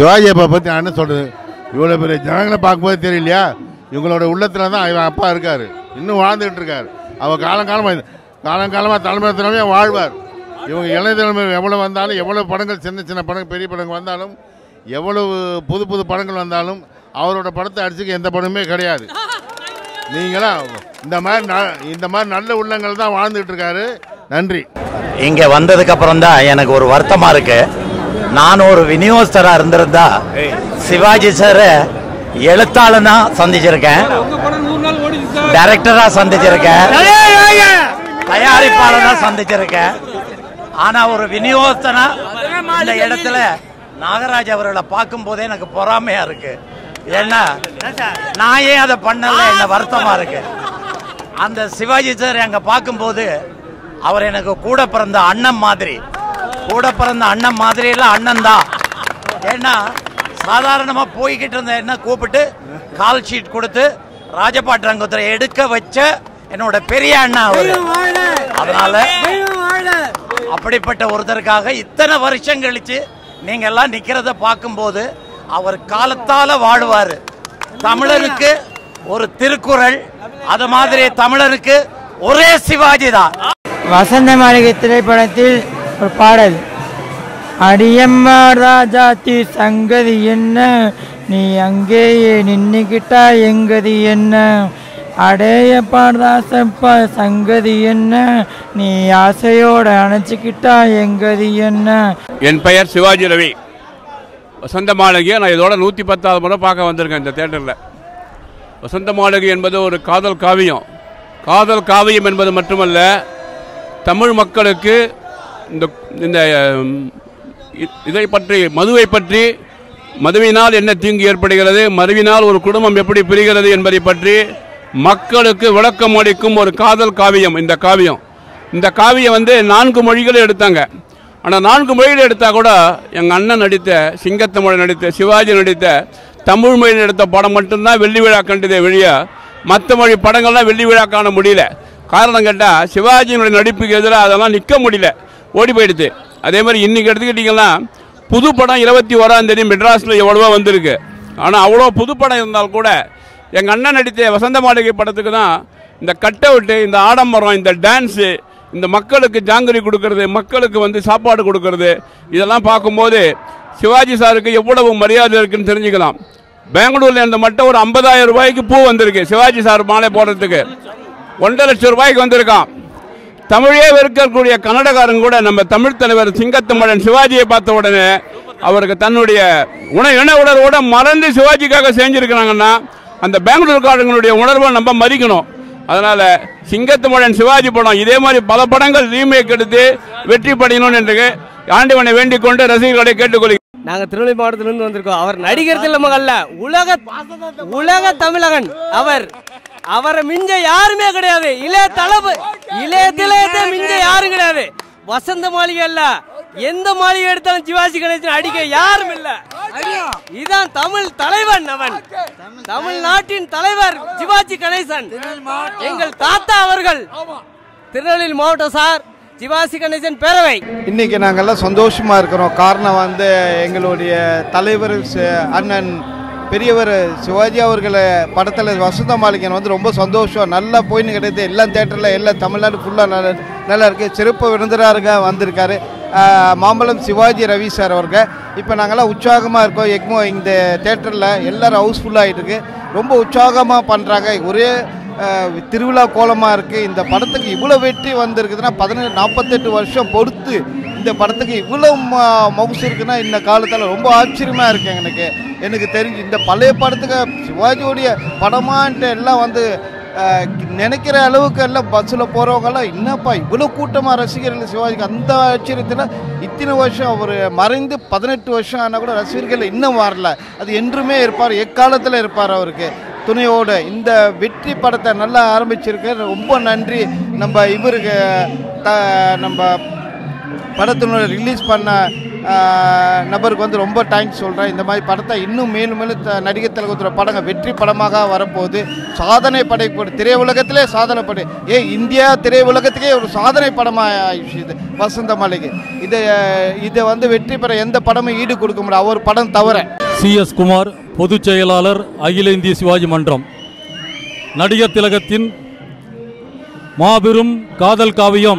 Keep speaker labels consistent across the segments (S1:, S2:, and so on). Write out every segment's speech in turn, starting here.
S1: சிவாஜி அப்பா பற்றி நான் என்ன சொல்கிறது இவ்வளோ பெரிய ஜனங்களை பார்க்கும்போது தெரியலையா இவங்களோட உள்ளத்தில் தான் இவன் அப்பா இருக்கார் இன்னும் வாழ்ந்துகிட்டு இருக்கார் அவர் காலங்காலமாக காலங்காலமாக தலைமுறை தலைமையாக வாழ்வார் இவங்க இளைய தலைமுறை எவ்வளோ வந்தாலும் எவ்வளோ படங்கள் சின்ன சின்ன படங்கள் பெரிய படங்கள் வந்தாலும் எவ்வளவு புது புது படங்கள் வந்தாலும் அவரோட படத்தை அடிச்சுக்க எந்த படமே கிடையாது நீங்களாம் இந்த மாதிரி ந- இந்த மாதிரி நல்ல உள்ளங்கள் தான் வாழ்ந்துட்டு இருக்காரு நன்றி
S2: இங்க வந்ததுக்கு அப்புறம் தான் எனக்கு ஒரு வருத்தமா இருக்கு நான் ஒரு விநியோகஸ்தரா இருந்திருந்தா சிவாஜி சார் எழுத்தாளனா சந்திச்சிருக்கேன் டைரக்டரா சந்திச்சிருக்கேன் தயாரிப்பாளனா சந்திச்சிருக்கேன் ஆனா ஒரு விநியோகஸ்தனா இந்த இடத்துல நாகராஜ் அவர்களை பார்க்கும் போதே எனக்கு பொறாமையா இருக்கு ஏன்னா நான் ஏன் அதை பண்ணல என்ன வருத்தமா இருக்கு அந்த சிவாஜி சார் அங்க பார்க்கும்போது அவர் எனக்கு கூட பிறந்த அண்ணன் மாதிரி கூட பிறந்த அண்ணன் மாதிரி எல்லாம் அண்ணன் தான் ஏன்னா சாதாரணமா போய்கிட்டு இருந்த என்ன கூப்பிட்டு கால் ஷீட் கொடுத்து ராஜபாட்டு ரங்கத்துல எடுக்க வச்ச என்னோட பெரிய அண்ணா அவரு அதனால அப்படிப்பட்ட ஒருத்தருக்காக இத்தனை வருஷம் கழிச்சு நீங்க எல்லாம் நிக்கிறத பார்க்கும்போது அவர் காலத்தால வாழுவாரு தமிழருக்கு ஒரு திருக்குறள் அது மாதிரி தமிழருக்கு ஒரே சிவாஜி தான்
S3: வசந்த மாளிகை திரைப்படத்தில் ஒரு பாடல் அடியம்மார் ராஜாத்தி சங்கதி என்ன நீ அங்கேயே நின்னுக்கிட்டா எங்கதி என்ன அடைய பாரதாசப்பா சங்கதி என்ன நீ ஆசையோட அணைச்சிக்கிட்டா எங்கதி என்ன
S4: என் பெயர் சிவாஜி ரவி வசந்த மாளிகை நான் இதோட நூற்றி பத்தாவது முறை பார்க்க வந்திருக்கேன் இந்த தேட்டரில் வசந்த மாளிகை என்பது ஒரு காதல் காவியம் காதல் காவியம் என்பது மட்டுமல்ல தமிழ் மக்களுக்கு இந்த இந்த உம், இ- இதை பற்றி மதுவை பற்றி மதுவினால் என்ன தீங்கு ஏற்படுகிறது மதுவினால் ஒரு குடும்பம் எப்படி பிரிகிறது என்பதை பற்றி மக்களுக்கு விளக்கம் அளிக்கும் ஒரு காதல் காவியம் இந்த காவியம் இந்த காவியம் வந்து நான்கு மொழிகள் எடுத்தாங்க ஆனால் நான்கு மொழிகள் எடுத்தால் கூட எங்கள் அண்ணன் நடித்த சிங்கத்தமிழ் நடித்த சிவாஜி நடித்த தமிழ் மொழியில் எடுத்த படம் மட்டும்தான் வெள்ளி விழா கண்டதே வெளிய மற்ற மொழி படங்கள்லாம் வெள்ளி விழா காண முடியல காரணம் கேட்டால் சிவாஜியினுடைய நடிப்புக்கு எதிராக அதெல்லாம் நிற்க முடியல ஓடி போயிடுது அதே மாதிரி இன்னைக்கு எடுத்துக்கிட்டிங்கன்னா புது படம் இருபத்தி ஓராம் தேதி மெட்ராஸில் எவ்வளவோ வந்திருக்கு ஆனால் அவ்வளோ புது படம் இருந்தால் கூட எங்கள் அண்ணன் நடித்த வசந்த மாளிகை படத்துக்கு தான் இந்த கட் அவுட்டு இந்த ஆடம்பரம் இந்த டான்ஸு இந்த மக்களுக்கு ஜாங்கிரி கொடுக்கறது மக்களுக்கு வந்து சாப்பாடு கொடுக்கறது இதெல்லாம் பார்க்கும்போது சிவாஜி சாருக்கு எவ்வளவு மரியாதை இருக்குன்னு தெரிஞ்சுக்கலாம் பெங்களூர்ல இருந்து மட்டும் ஒரு ஐம்பதாயிரம் ரூபாய்க்கு பூ வந்திருக்கு சிவாஜி சார் மாலை போடுறதுக்கு ஒன்றரை லட்சம் ரூபாய்க்கு வந்திருக்கான் தமிழே வெறுக்கக்கூடிய கன்னடகாரன் கூட நம்ம தமிழ் தலைவர் சிங்கத்தமிழன் சிவாஜியை பார்த்த உடனே அவருக்கு தன்னுடைய உண இன உணர்வோட மறந்து சிவாஜிக்காக செஞ்சிருக்கிறாங்கன்னா அந்த பெங்களூர்காரங்களுடைய உணர்வை நம்ம மதிக்கணும் அதனால சிங்கத்தமிழன் சிவாஜி படம் இதே மாதிரி பல படங்கள் ரீமேக் எடுத்து வெற்றி படையணும் என்று ஆண்டவனை வேண்டிக் கொண்டு ரசிகர்களை கேட்டுக்கொள்கிறேன்
S5: நாங்க திருநெல்வேலி மாவட்டத்திலிருந்து வந்திருக்கோம் அவர் நடிகர் தில்லமக அல்ல உலக உலக தமிழகன் அவர் அவரை மிஞ்ச யாருமே கிடையாது இளைய தளபதி இளையத்திலே மிஞ்ச யாரும் கிடையாது வசந்த மாளிகை அல்ல எந்த மாளிகை எடுத்தாலும் சிவாஜி கணேசன் அடிக்க யாரும் இல்ல இதான் தமிழ் தலைவன் அவன் தமிழ்நாட்டின் தலைவர் சிவாஜி கணேசன் எங்கள் தாத்தா அவர்கள் திருநெல்வேலி மாவட்டம் சார் சிவாஜி கணேசன் பேரவை
S6: இன்னைக்கு நாங்கெல்லாம் சந்தோஷமா இருக்கிறோம் காரணம் வந்து எங்களுடைய தலைவர் சி- அண்ணன் பெரியவர் சிவாஜி அவர்களை படத்தில் வசந்த மாளிகன் வந்து ரொம்ப சந்தோஷம் நல்லா போயின்னு கிடையாது எல்லா தேட்டரில் எல்லா தமிழ்நாடு ஃபுல்லாக நல்லா நல்லா இருக்கு சிறப்பு விருந்தினராக வந்திருக்காரு ஆஹ், மாம்பழம் சிவாஜி ரவி சார் அவர்கள் இப்போ நாங்கெல்லாம் உற்சாகமாக இருக்கோம் எக்மோ இந்த தேட்டரில் எல்லாரும் ஹவுஸ்ஃபுல்லாக ஆகிட்டு இருக்கு ரொம்ப உற்சாகமாக பண்ணுறாங்க ஒரே அஹ், திருவிழா கோலமாக இருக்குது இந்த படத்துக்கு இவ்வளோ வெற்றி வந்திருக்குதுன்னா பதினேழு நாற்பத்தெட்டு வருஷம் பொறுத்து இந்த படத்துக்கு இவ்வளோ ம- மவுசு இருக்குன்னா இந்த காலத்தில் ரொம்ப ஆச்சரியமாக இருக்கு எனக்கு எனக்கு தெரிஞ்சு இந்த பழைய படத்துக்கு சிவாஜியோடைய படமான்ட்டு எல்லாம் வந்து அஹ், நினைக்கிற அளவுக்கு எல்லாம் பஸ்ஸில் போகிறவங்கெல்லாம் என்னப்பா இவ்வளோ கூட்டமாக ரசிகர்கள் சிவாஜிக்கு அந்த ஆச்சரியத்தில் இத்தனை வருஷம் அவர் மறைந்து பதினெட்டு வருஷம் ஆனால் கூட ரசிகர்கள் இன்னும் வரல அது என்றுமே இருப்பார் எக்காலத்தில் இருப்பார் அவருக்கு துணையோடு இந்த வெற்றி படத்தை நல்லா ஆரம்பிச்சிருக்கு ரொம்ப நன்றி நம்ம இவருக்கு த நம்ம படத்தினுடைய ரிலீஸ் பண்ண ஆஹ், நபருக்கு வந்து ரொம்ப தேங்க்ஸ் சொல்கிறேன் இந்த மாதிரி படத்தை இன்னும் மேலும் மேலும் த- நடிகர் திலகத்தோட படங்கள் வெற்றி படமாக வரப்போகுது சாதனை படைப்படும் திரையுலகத்திலே சாதனை படை ஏ இந்தியா திரையுலகத்துக்கே ஒரு சாதனை படமாக ஆயிடுச்சு இது வசந்த மாளிகை இது இதை வந்து வெற்றி பெற எந்த படமும் ஈடு கொடுக்க முடியாது அவர் படம் தவிர
S7: சி எஸ் குமார் பொதுச் செயலாளர் அகில இந்திய சிவாஜி மன்றம் நடிகர் திலகத்தின் மாபெரும் காதல் காவியம்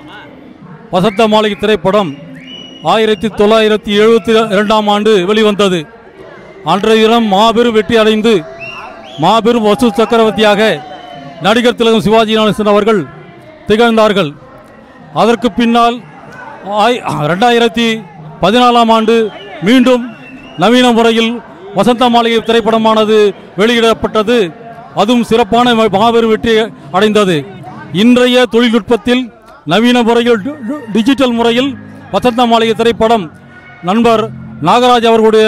S7: வசந்த மாளிகை திரைப்படம் ஆயிரத்தி தொள்ளாயிரத்தி எழுபத்தி இரண்டாம் ஆண்டு வெளிவந்தது அன்றைய தினம் மாபெரும் வெற்றி அடைந்து மாபெரும் வசூ சக்கரவர்த்தியாக நடிகர் திலகம் சிவாஜி கணேசன் அவர்கள் திகழ்ந்தார்கள் அதற்கு பின்னால் ஆய் ரெண்டாயிரத்தி பதினாலாம் ஆண்டு மீண்டும் நவீன முறையில் வசந்த மாளிகை திரைப்படமானது வெளியிடப்பட்டது அதுவும் சிறப்பான ம- மாபெரும் வெற்றி அடைந்தது இன்றைய தொழில்நுட்பத்தில் நவீன முறையில் டி- டி- டிஜிட்டல் முறையில் வசந்த மாளிகை திரைப்படம் நண்பர் நாகராஜ் அவர்களுடைய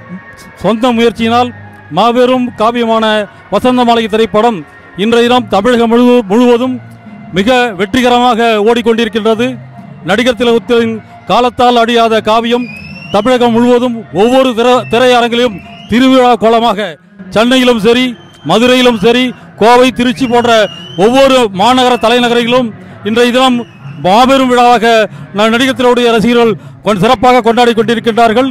S7: சொந்த முயற்சியினால் மாபெரும் காவியமான வசந்த மாளிகை திரைப்படம் இன்றைய தினம் தமிழகம் முழு முழுவதும் மிக வெற்றிகரமாக ஓடிக்கொண்டிருக்கின்றது நடிகர் திலகத்தின் காலத்தால் அடியாத காவியம் தமிழகம் முழுவதும் ஒவ்வொரு திரை திரையரங்கிலும் திருவிழா கோலமாக சென்னையிலும் சரி மதுரையிலும் சரி கோவை திருச்சி போன்ற ஒவ்வொரு மாநகர தலைநகரிலும் இன்றைய தினம் மாபெரும் விழாவாக ந- நடிகர் திலகத்துடைய ரசிகர்கள் கொண்- சிறப்பாக கொண்டாடி கொண்டிருக்கின்றார்கள்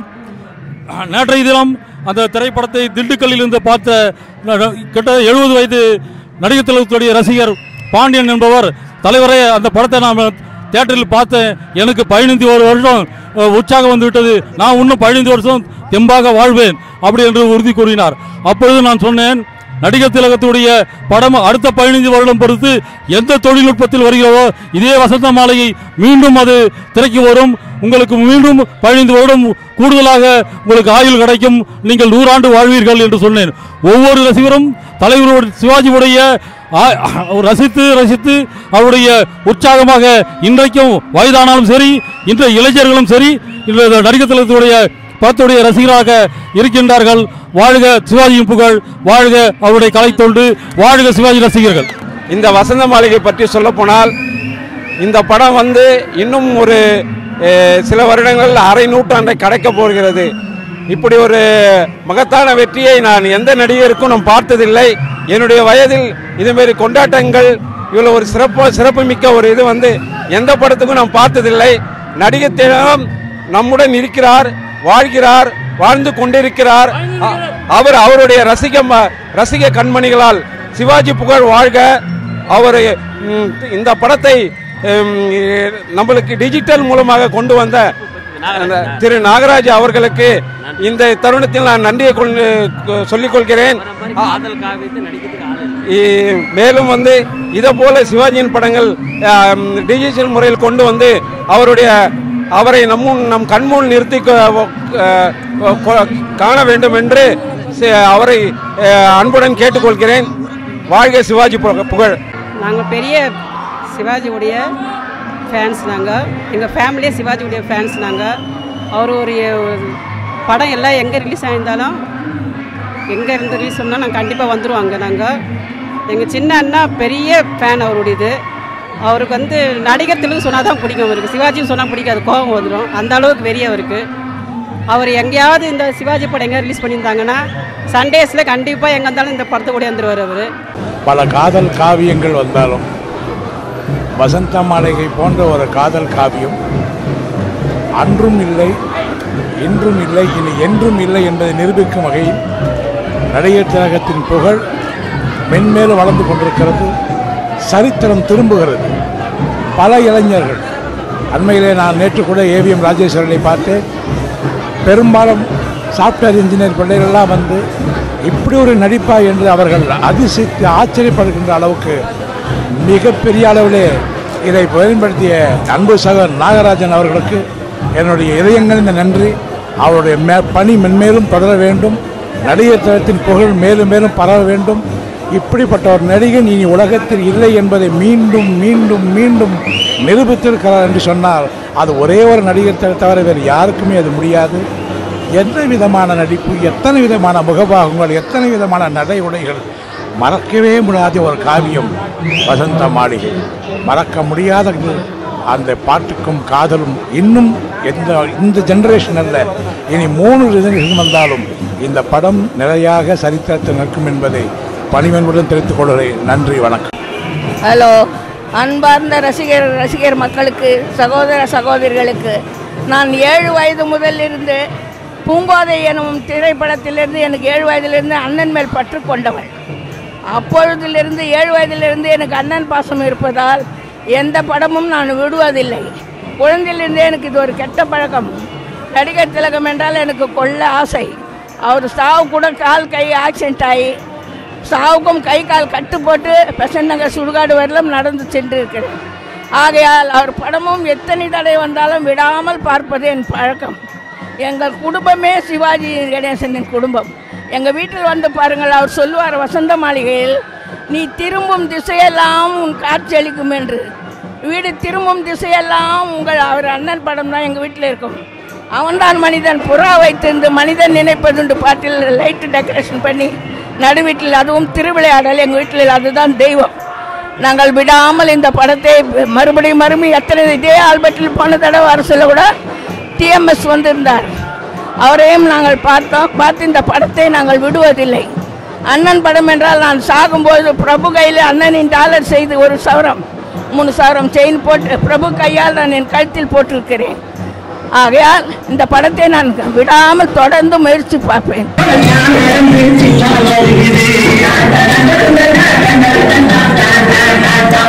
S7: நேற்றைய தினம் அந்த திரைப்படத்தை திண்டுக்கல்லில் இருந்து பார்த்த ந- ந- கிட்ட எழுபது வயது நடிகர் திலகத்துடைய ரசிகர் பாண்டியன் என்பவர் தலைவரே அந்த படத்தை நான் தியேட்டரில் பார்த்தேன் எனக்கு பதினைந்து ஒரு வருஷம் அஹ், உற்சாகம் வந்து விட்டது நான் இன்னும் பதினைந்து வருஷம் தெம்பாக வாழ்வேன் அப்படி என்று உறுதி கூறினார் அப்பொழுது நான் சொன்னேன் நடிகர் திலகத்துடைய படம் அடுத்த பதினைந்து வருடம் பொறுத்து எந்த தொழில்நுட்பத்தில் வருகிறதோ இதே வசந்த மாலையை மீண்டும் அது திரைக்கு வரும் உங்களுக்கு மீண்டும் பதினைந்து வருடம் கூடுதலாக உங்களுக்கு ஆயுள் கிடைக்கும் நீங்கள் நூறாண்டு வாழ்வீர்கள் என்று சொன்னேன் ஒவ்வொரு ரசிகரும் தலைவரோட சிவாஜியுடைய ஆ- ரசித்து ரசித்து அவருடைய உற்சாகமாக இன்றைக்கும் வயதானாலும் சரி இன்றைய இளைஞர்களும் சரி இந்த நடிகர் திலகத்துடைய படத்துடைய ரசிகராக இருக்கின்றார்கள் வாழ்க சிவாஜியின் புகழ் வாழ்க அவருடைய கலைத்தொண்டு வாழ்க சிவாஜி ரசிகர்கள்
S8: இந்த வசந்த மாளிகை பற்றி சொல்லப்போனால் இந்த படம் வந்து இன்னும் ஒரு அஹ், சில வருடங்கள் அரை நூற்றாண்டை கடக்க போகிறது இப்படி ஒரு மகத்தான வெற்றியை நான் எந்த நடிகருக்கும் நான் பார்த்ததில்லை என்னுடைய வயதில் இதுமாரி கொண்டாட்டங்கள் இவ்வளோ ஒரு சிறப்பு சிறப்புமிக்க ஒரு இது வந்து எந்த படத்துக்கும் நான் பார்த்ததில்லை நடிகர் திலகம் நம்முடன் இருக்கிறார் வாழ்கிறார் வாழ்ந்து கொண்டிருக்கிறார் அ- அவர் அவருடைய ரசிக ம- ரசிக கண்மணிகளால் சிவாஜி புகழ் வாழ்க அவர் ம், இந்த படத்தை ம், நம்மளுக்கு டிஜிட்டல் மூலமாக கொண்டு வந்த அந்த திரு நாகராஜ் அவர்களுக்கு இந்த தருணத்தில் நான் நன்றியை கொண்டு சொல்லிக் கொள்கிறேன் இ- மேலும் வந்து இதை போல சிவாஜியின் படங்கள் ஆம், டிஜிட்டல் முறையில் கொண்டு வந்து அவருடைய அவரை நம்முன் நம் கண்முன் நிறுத்தி கொ- அஹ், கொ- காண வேண்டும் என்று சி- அவரை அஹ், அன்புடன் கேட்டுக்கொள்கிறேன் வாழ்க சிவாஜி புக- புகழ்
S9: நாங்கள் பெரிய சிவாஜியுடைய ஃபேன்ஸ் நாங்கள் எங்கள் ஃபேமிலியே சிவாஜியுடைய ஃபேன்ஸ் நாங்கள் அவர் ஒரு படம் எல்லாம் எங்கே ரிலீஸ் ஆயிருந்தாலும் எங்கே இருந்து ரிலீஸ் பண்ணால் நாங்கள் கண்டிப்பாக வந்துடுவாங்க நாங்கள் எங்கள் சின்ன அண்ணா பெரிய ஃபேன் அவருடையது அவருக்கு வந்து நடிகர் தெலுங்கு சொன்னால் தான் பிடிக்கும் அவருக்கு சிவாஜின்னு சொன்னால் பிடிக்காது கோபம் வந்துடும் அந்த அளவுக்கு வெறிய அவருக்கு அவர் எங்கேயாவது இந்த சிவாஜி படம் எங்கேயாவது ரிலீஸ் பண்ணியிருந்தாங்கன்னா சண்டேஸில் கண்டிப்பாக எங்கே இருந்தாலும் இந்த படத்தை கூட வந்துடுவார் அவர்
S10: பல காதல் காவியங்கள் வந்தாலும் வசந்த மாளிகை போன்ற ஒரு காதல் காவியம் அன்றும் இல்லை இன்றும் இல்லை இனி என்றும் இல்லை என்பதை நிரூபிக்கும் வகையில் நடிகர் திலகத்தின் புகழ் மென்மேலும் வளர்ந்து கொண்டிருக்கிறது சரித்திரம் திரும்புகிறது பல இளைஞர்கள் அண்மையிலே நான் நேற்று கூட ஏவிஎம் ராஜேஸ்வரனை பார்த்தேன் பெரும்பாலும் சாஃப்ட்வேர் இன்ஜினியர் பிள்ளைகள்லாம் வந்து இப்படி ஒரு நடிப்பா என்று அவர்கள் அதிசயித்து ஆச்சரியப்படுகின்ற அளவுக்கு மிகப்பெரிய அளவிலே இதை பயன்படுத்திய அன்பு சகர் நாகராஜன் அவர்களுக்கு என்னுடைய இதயங்களின் நன்றி அவருடைய மே பணி மென்மேலும் தொடர வேண்டும் நடிகர் தளத்தின் புகழ் மேலும் மேலும் பரவ வேண்டும் இப்படிப்பட்ட ஒரு நடிகன் இனி உலகத்தில் இல்லை என்பதை மீண்டும் மீண்டும் மீண்டும் நிரூபித்திருக்கிறார் என்று சொன்னால் அது ஒரே ஒரு நடிகர் தவிர- தவிர வேறு யாருக்குமே அது முடியாது எந்த விதமான நடிப்பு எத்தனை விதமான முகபாகங்கள் எத்தனை விதமான நடை உடைகள் மறக்கவே முடியாத ஒரு காவியம் வசந்த மாளிகை மறக்க முடியாத அந்த பாட்டுக்கும் காதலும் இன்னும் எந்த இந்த ஜெனரேஷன் அல்ல இனி மூணு ஜெனரேஷன் வந்தாலும் இந்த படம் நிலையாக சரித்திரத்தில் நிற்கும் என்பதை பணிவன்புடன் தெரிவித்துக் கொள்கிறேன் நன்றி வணக்கம்
S11: ஹலோ அன்பார்ந்த ரசிகர் ரசிகர் மக்களுக்கு சகோதர சகோதரிகளுக்கு நான் ஏழு வயது முதலிருந்து பூங்கோதை எனும் திரைப்படத்திலிருந்து எனக்கு ஏழு வயதிலிருந்து அண்ணன் மேல் பற்று கொண்டவள் அப்பொழுதிலிருந்து ஏழு வயதிலிருந்து எனக்கு அண்ணன் பாசம் இருப்பதால் எந்த படமும் நான் விடுவதில்லை குழந்தையிலிருந்தே எனக்கு இது ஒரு கெட்ட பழக்கம் நடிகர் திலகம் என்றால் எனக்கு கொள்ள ஆசை அவர் சாவு கூட கால் கை ஆக்சிடென்ட் ஆகி சாவுக்கும் கை கால் கட்டு போட்டு பெசன்ட் நகர் சுடுகாடு வரலும் நடந்து சென்று இருக்கிறேன் ஆகையால் அவர் படமும் எத்தனை தடை வந்தாலும் விடாமல் பார்ப்பது என் பழக்கம் எங்கள் குடும்பமே சிவாஜி கணேசனின் குடும்பம் எங்கள் வீட்டில் வந்து பாருங்கள் அவர் சொல்லுவார் வசந்த மாளிகையில் நீ திரும்பும் திசையெல்லாம் உன் காட்சி அளிக்கும் என்று வீடு திரும்பும் திசையெல்லாம் உங்கள் அவர் அண்ணன் படம் தான் எங்கள் வீட்டில் இருக்கும் அவன்தான் மனிதன் புறா வைத்திருந்து மனிதன் நினைப்பதுண்டு பாட்டில் லைட்டு டெக்கரேஷன் பண்ணி நடுவீட்டில் அதுவும் திருவிளையாடல் எங்கள் வீட்டில் அதுதான் தெய்வம் நாங்கள் விடாமல் இந்த படத்தை மறுபடியும் மறுபடியும் எத்தனை இதே ஆல்பர்ட்டில் போன தடவை அரசில் கூட டிஎம்எஸ் வந்திருந்தார் அவரையும் நாங்கள் பார்த்தோம் பார்த்து இந்த படத்தை நாங்கள் விடுவதில்லை அண்ணன் படம் என்றால் நான் சாகும்போது பிரபு கையில் அண்ணனின் டாலர் செய்து ஒரு சவரம் மூணு சவரம் செயின் போட்டு பிரபு கையால் நான் என் கழுத்தில் போட்டிருக்கிறேன் ஆகையால் இந்த படத்தை நான் விடாமல் தொடர்ந்து முயற்சி பார்ப்பேன்
S12: Thank you.